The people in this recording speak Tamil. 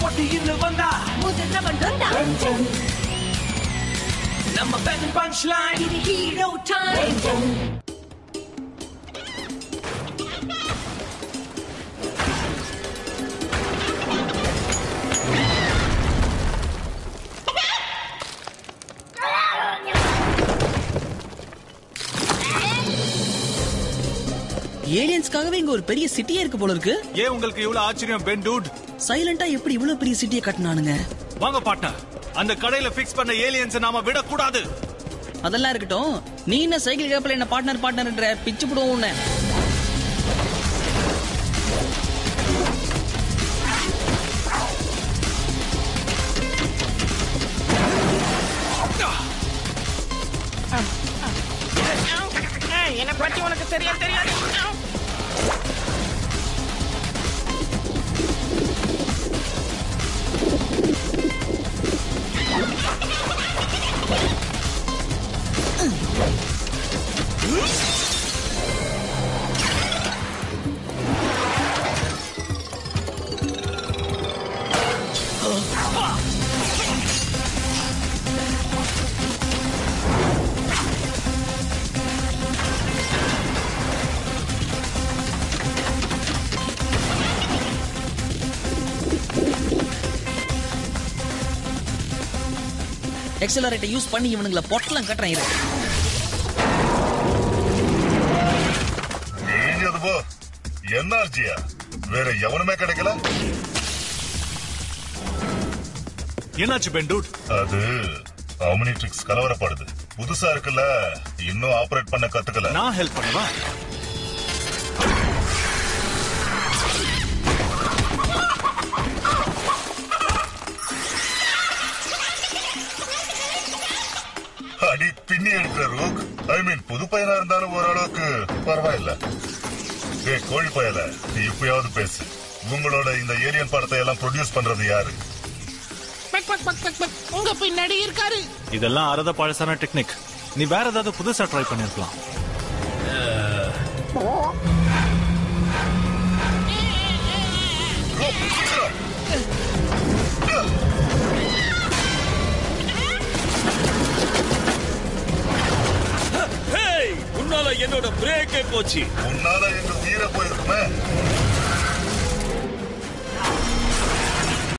போட்டியில் வந்தா முதிர்ந்தவன் வந்தான் நம்ம பேன் பஞ்ச் லைன் இது ஹீரோ டைம் ஏலியன்ஸ்க்காகவே இங்க ஒரு பெரிய சிட்டியே இருக்கு போல இருக்கு ஏன் உங்களுக்கு இவ்வளவு ஆச்சரியம் பென் டூட் சைலண்டா எப்படி இவ்வளவு பெரிய சிட்டியை கட்டினானுங்க வாங்க பாட்னர் அந்த கடையில ஃபிக்ஸ் பண்ண ஏலியன்ஸ் நாம விடக்கூடாது அதெல்லாம் இருக்கட்டும் நீ என்ன சைக்கிள் கேப்ல என்ன பார்ட்னர் பார்ட்னர்ன்ற பிச்சு போடுவோம் உன்னை என்ன பத்தி உனக்கு தெரியும் தெரியாது எக்ஸலரேட்டை யூஸ் பண்ணி இவனுங்களை பொட்டலம் கட்டுறேன் இரு ஏஞ்சது என்ஆர்ஜியா வேற எவனுமே கிடைக்கல என்னாச்சு பென் டூட் அது அமினிட்ரிக்ஸ் கலவரப்படுது புதுசா இருக்குல்ல இன்னும் ஆபரேட் பண்ண கத்துக்கல நான் ஹெல்ப் பண்ணவா அடி பின்னி எடுக்கிற ரூக் ஐ மீன் புது பையனா இருந்தாலும் ஓரளவுக்கு பரவாயில்ல ஏய் கோழி பயல நீ இப்பயாவது பேசு உங்களோட இந்த ஏலியன் படத்தை எல்லாம் ப்ரொடியூஸ் பண்றது யாரு பக் பக் பக் பக் பக் உங்க பின்னாடி இருக்காரு இதெல்லாம் அறத பழசான டெக்னிக் நீ வேற ஏதாவது புதுசா ட்ரை பண்ணிருக்கலாம் ஹேய் உன்னால என்னோட பிரேக்கே போச்சு உன்னால எங்க உயிரை போயிருக்குமே